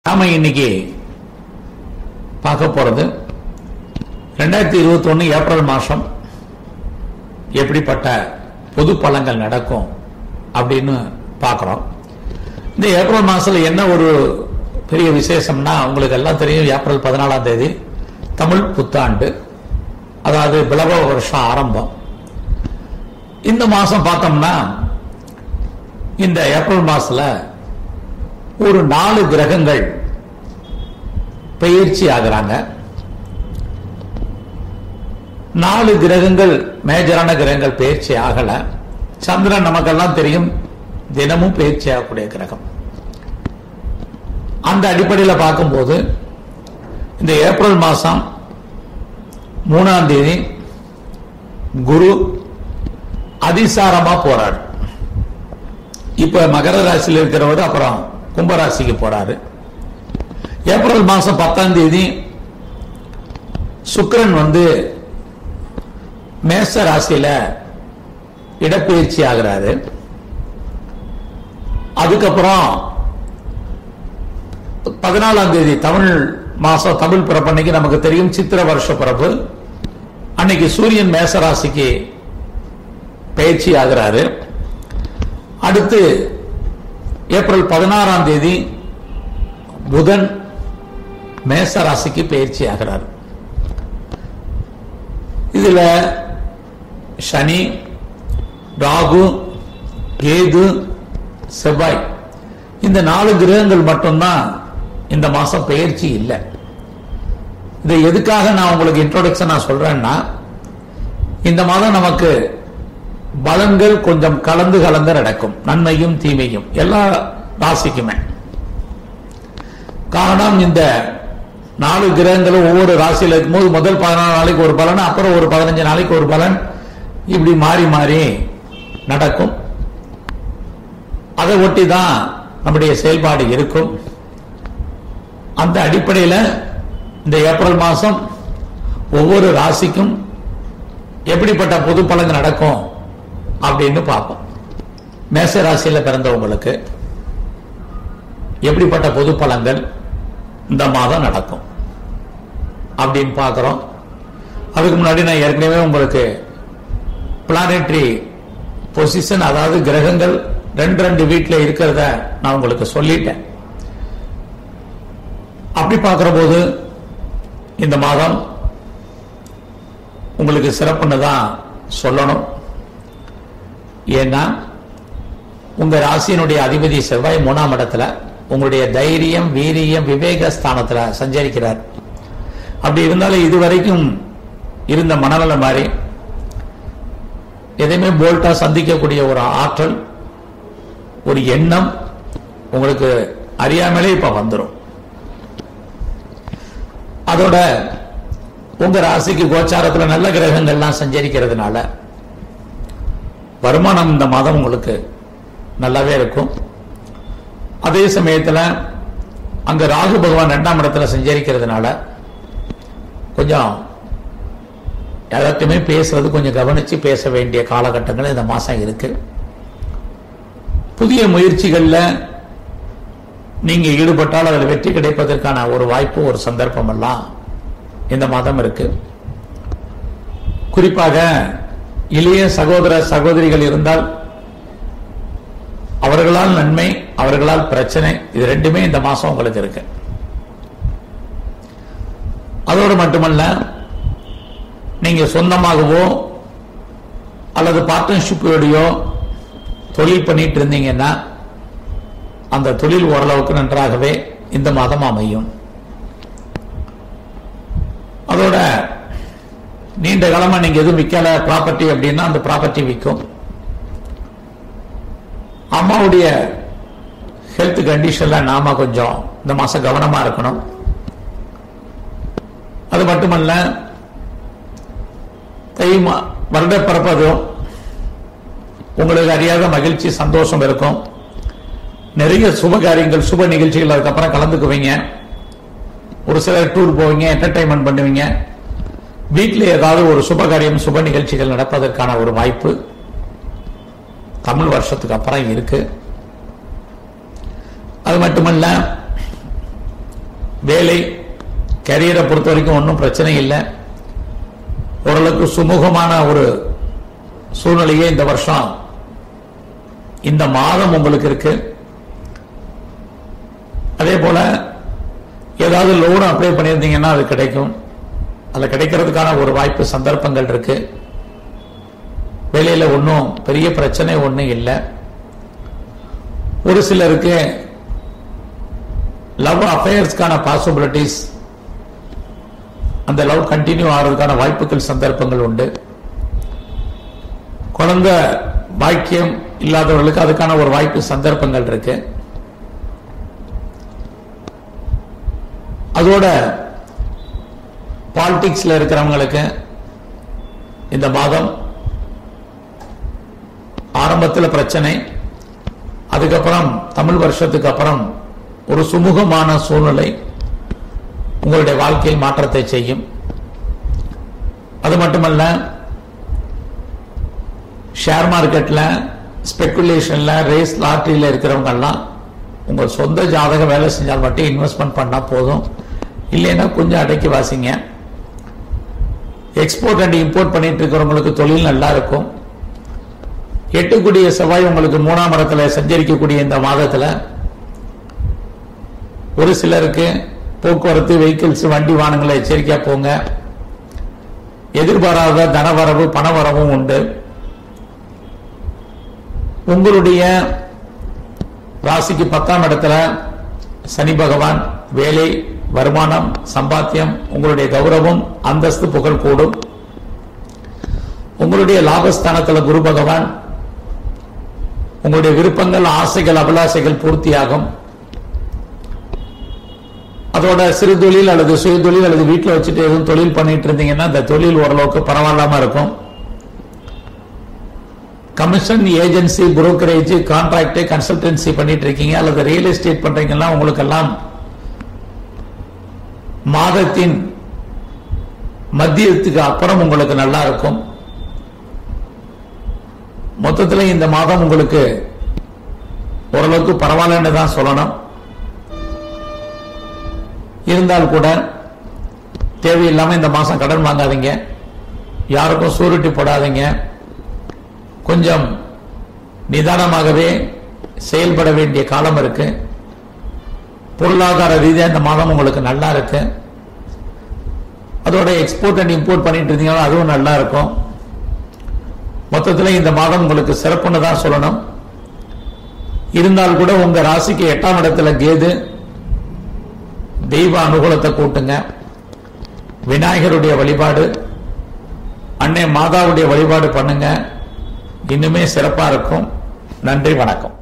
நாம இன்னைக்கு பார்க்க போறது ரெண்டாயிரத்தி இருபத்தி ஒன்னு ஏப்ரல் மாசம் எப்படிப்பட்ட பொது பலன்கள் நடக்கும் அப்படின்னு பார்க்கிறோம் இந்த ஏப்ரல் மாசத்துல என்ன ஒரு பெரிய விசேஷம்னா உங்களுக்கு எல்லாம் தெரியும் ஏப்ரல் பதினாலாம் தேதி தமிழ் புத்தாண்டு அதாவது பிளவ வருஷம் ஆரம்பம் இந்த மாசம் பார்த்தோம்னா இந்த ஏப்ரல் மாசத்துல ஒரு நாலு கிரகங்கள் பெயர்ச்சி ஆகுறாங்க நாலு கிரகங்கள் மேஜரான கிரகங்கள் பெயர்ச்சி ஆகல சந்திரன் நமக்கெல்லாம் தெரியும் தினமும் பெயர்ச்சி ஆகக்கூடிய கிரகம் அந்த அடிப்படையில் பார்க்கும்போது இந்த ஏப்ரல் மாசம் மூணாம் தேதி குரு அதிசாரமா போறாரு இப்ப மகர ராசியில் இருக்கிறவர் அப்புறம் கும்பராசிக்கு போறாரு ஏப்ரல் மாசம் பத்தாம் தேதி சுக்கிரன் வந்து மேச ராசியில இடப்பெயர்ச்சி ஆகிறாரு அதுக்கப்புறம் பதினாலாம் தேதி தமிழ் மாசம் தமிழ் பிறப்பு அன்னைக்கு நமக்கு தெரியும் சித்திர வருஷ பிறப்பு அன்னைக்கு சூரியன் மேச ராசிக்கு பயிற்சி ஆகிறாரு அடுத்து ஏப்ரல் பதினாறாம் தேதி புதன் மேச ராசிக்கு பயிற்சி ஆகிறார் இதுல சனி ராகு கேது செவ்வாய் இந்த நாலு கிரகங்கள் மட்டும்தான் இந்த மாசம் பயிற்சி இல்லை இதை எதுக்காக நான் உங்களுக்கு இன்ட்ரோடக்ஷன் நான் சொல்றேன்னா இந்த மாதம் நமக்கு பலன்கள் கொஞ்சம் கலந்து கலந்து நடக்கும் நன்மையும் தீமையும் எல்லா ராசிக்குமே காரணம் இந்த நாலு கிரகங்களும் ஒவ்வொரு ராசியில் இருக்கும்போது முதல் பதினாலு நாளைக்கு ஒரு பலன் அப்புறம் ஒரு பதினஞ்சு நாளைக்கு ஒரு பலன் இப்படி மாறி மாறி நடக்கும் அதை ஒட்டி தான் நம்முடைய செயல்பாடு இருக்கும் அந்த அடிப்படையில் இந்த ஏப்ரல் மாதம் ஒவ்வொரு ராசிக்கும் எப்படிப்பட்ட பொது பலன் நடக்கும் அப்படின்னு பார்ப்போம் மேச ராசியில் பிறந்தவங்களுக்கு எப்படிப்பட்ட பொது பலன்கள் இந்த மாதம் நடக்கும் அப்படின்னு பார்க்குறோம் அதுக்கு முன்னாடி நான் ஏற்கனவே உங்களுக்கு பிளானட்டரி பொசிஷன் அதாவது கிரகங்கள் ரெண்டு ரெண்டு வீட்டில் இருக்கிறத நான் உங்களுக்கு சொல்லிட்டேன் அப்படி பார்க்கிற போது இந்த மாதம் உங்களுக்கு சிறப்புன்னு தான் சொல்லணும் ஏன்னா உங்க ராசியினுடைய அதிபதி செவ்வாய் மூணாம் இடத்துல உங்களுடைய தைரியம் வீரியம் விவேக ஸ்தானத்துல சஞ்சரிக்கிறார் அப்படி இருந்தாலும் இதுவரைக்கும் இருந்த மனநல மாதிரி எதையுமே போல்ட்டா சந்திக்கக்கூடிய ஒரு ஆற்றல் ஒரு எண்ணம் உங்களுக்கு அறியாமலே இப்ப வந்துடும் அதோட உங்க ராசிக்கு கோச்சாரத்துல நல்ல கிரகங்கள்லாம் சஞ்சரிக்கிறதுனால வருமானம் இந்த மாதம் உங்களுக்கு நல்லாவே இருக்கும் அதே சமயத்தில் அங்க ராகு பகவான் ரெண்டாம் இடத்துல சஞ்சரிக்கிறதுனால கொஞ்சம் எல்லாத்தையுமே பேசுறது கொஞ்சம் கவனிச்சு பேச வேண்டிய காலகட்டங்கள் இந்த மாசம் இருக்கு புதிய முயற்சிகள்ல நீங்க ஈடுபட்டால் அதில் வெற்றி கிடைப்பதற்கான ஒரு வாய்ப்பு ஒரு சந்தர்ப்பம் எல்லாம் இந்த மாதம் இருக்கு குறிப்பாக இளைய சகோதர சகோதரிகள் இருந்தால் அவர்களால் நன்மை அவர்களால் பிரச்சனை இது ரெண்டுமே இந்த மாசம் உங்களுக்கு இருக்கு அதோடு மட்டுமல்ல நீங்க சொந்தமாகவோ அல்லது பார்ட்னர்ஷிப்போடையோ தொழில் பண்ணிட்டு இருந்தீங்கன்னா அந்த தொழில் ஓரளவுக்கு நன்றாகவே இந்த மாதம் அமையும் அதோட நீண்ட காலமா நீங்க எதுவும் விற்கல ப்ராப்பர்ட்டி அப்படின்னா அந்த ப்ராப்பர்ட்டி விற்கும் அம்மாவுடைய ஹெல்த் கண்டிஷன்ல நாம கொஞ்சம் இந்த மாசம் கவனமா இருக்கணும் அது மட்டுமல்ல தை மா- வருட பிறப்பதும் உங்களுக்கு அறியாத மகிழ்ச்சி சந்தோஷம் இருக்கும் நிறைய சுப காரியங்கள் சுப நிகழ்ச்சிகள் அதுக்கப்புறம் கலந்துக்குவீங்க ஒரு சிலர் டூர் போவீங்க என்டர்டைன்மெண்ட் பண்ணுவீங்க வீட்டில் ஏதாவது ஒரு சுப காரியம் சுப நிகழ்ச்சிகள் நடப்பதற்கான ஒரு வாய்ப்பு தமிழ் வருஷத்துக்கு அப்புறம் இருக்கு அது மட்டுமல்ல வேலை கரியரை பொறுத்த வரைக்கும் ஒன்றும் பிரச்சனை இல்லை ஓரளவுக்கு சுமூகமான ஒரு சூழ்நிலையே இந்த வருஷம் இந்த மாதம் உங்களுக்கு இருக்கு அதே போல ஏதாவது லோன் அப்ளை பண்ணியிருந்தீங்கன்னா அது கிடைக்கும் அதில் கிடைக்கிறதுக்கான ஒரு வாய்ப்பு சந்தர்ப்பங்கள் இருக்கு வேலையில் ஒன்றும் பெரிய பிரச்சனை ஒன்றும் இல்லை ஒரு சிலருக்கு லவ் அஃபேர்ஸ்க்கான பாசிபிலிட்டிஸ் அந்த லவ் கண்டினியூ ஆகிறதுக்கான வாய்ப்புகள் சந்தர்ப்பங்கள் உண்டு குழந்தை பாக்கியம் இல்லாதவர்களுக்கு அதுக்கான ஒரு வாய்ப்பு சந்தர்ப்பங்கள் இருக்கு அதோட பாலிடிக்ஸ்ல இருக்கிறவங்களுக்கு இந்த மாதம் ஆரம்பத்தில் பிரச்சனை அதுக்கப்புறம் தமிழ் வருஷத்துக்கு அப்புறம் ஒரு சுமூகமான சூழ்நிலை உங்களுடைய வாழ்க்கையில் மாற்றத்தை செய்யும் அது மட்டுமல்ல ஷேர் மார்க்கெட்ல ஸ்பெகுலேஷன்ல ரேஸ் லாட்டரியில் இருக்கிறவங்க எல்லாம் உங்க சொந்த ஜாதகம் வேலை செஞ்சால் மட்டும் இன்வெஸ்ட்மெண்ட் பண்ணா போதும் இல்லைன்னா கொஞ்சம் அடக்கி வாசிங்க எக்ஸ்போர்ட் அண்ட் இம்போர்ட் பண்ணிட்டு இருக்கிறவங்களுக்கு தொழில் நல்லா இருக்கும் எட்டுக்குடிய செவ்வாய் உங்களுக்கு மூணாம் இடத்துல சஞ்சரிக்கக்கூடிய இந்த மாதத்துல ஒரு சிலருக்கு போக்குவரத்து வெஹிக்கிள்ஸ் வண்டி வாகனங்களை எச்சரிக்கையா போங்க எதிர்பாராத தனவரவு பணவரவும் உண்டு உங்களுடைய ராசிக்கு பத்தாம் இடத்துல சனி பகவான் வேலை வருமானம் சம்பாத்தியம் உங்களுடைய கௌரவம் அந்தஸ்து புகழ் கூடும் உங்களுடைய லாபஸ்தானத்தில் குரு பகவான் உங்களுடைய விருப்பங்கள் ஆசைகள் அபிலாசைகள் பூர்த்தியாகும் அதோட சிறு தொழில் அல்லது சுய தொழில் அல்லது வீட்டில் வச்சுட்டு எதுவும் தொழில் பண்ணிட்டு இருந்தீங்கன்னா அந்த தொழில் ஓரளவுக்கு பரவாயில்லாம இருக்கும் commission agency brokerage contract consultancy பண்ணிட்டு இருக்கீங்க அல்லது ரியல் எஸ்டேட் பண்றீங்கன்னா உங்களுக்கெல்லாம் மாதத்தின் மத்தியத்துக்கு அப்புறம் உங்களுக்கு நல்லா இருக்கும் மொத்தத்தில் இந்த மாதம் உங்களுக்கு ஓரளவுக்கு பரவாயில்லன்னு தான் சொல்லணும் இருந்தால் கூட தேவையில்லாம இந்த மாசம் கடன் வாங்காதீங்க யாருக்கும் சூரிட்டி போடாதீங்க கொஞ்சம் நிதானமாகவே செயல்பட வேண்டிய காலம் இருக்கு பொருளாதார ரீதியா இந்த மாதம் உங்களுக்கு நல்லா இருக்கு அதோட எக்ஸ்போர்ட் அண்ட் இம்போர்ட் பண்ணிட்டு இருந்தீங்கன்னா அதுவும் நல்லா இருக்கும் மொத்தத்தில் இந்த மாதம் உங்களுக்கு சிறப்புன்னு தான் சொல்லணும் இருந்தால் கூட உங்க ராசிக்கு எட்டாம் இடத்துல கேது தெய்வ அனுகூலத்தை கூட்டுங்க விநாயகருடைய வழிபாடு அன்னை மாதாவுடைய வழிபாடு பண்ணுங்க இன்னுமே சிறப்பா இருக்கும் நன்றி வணக்கம்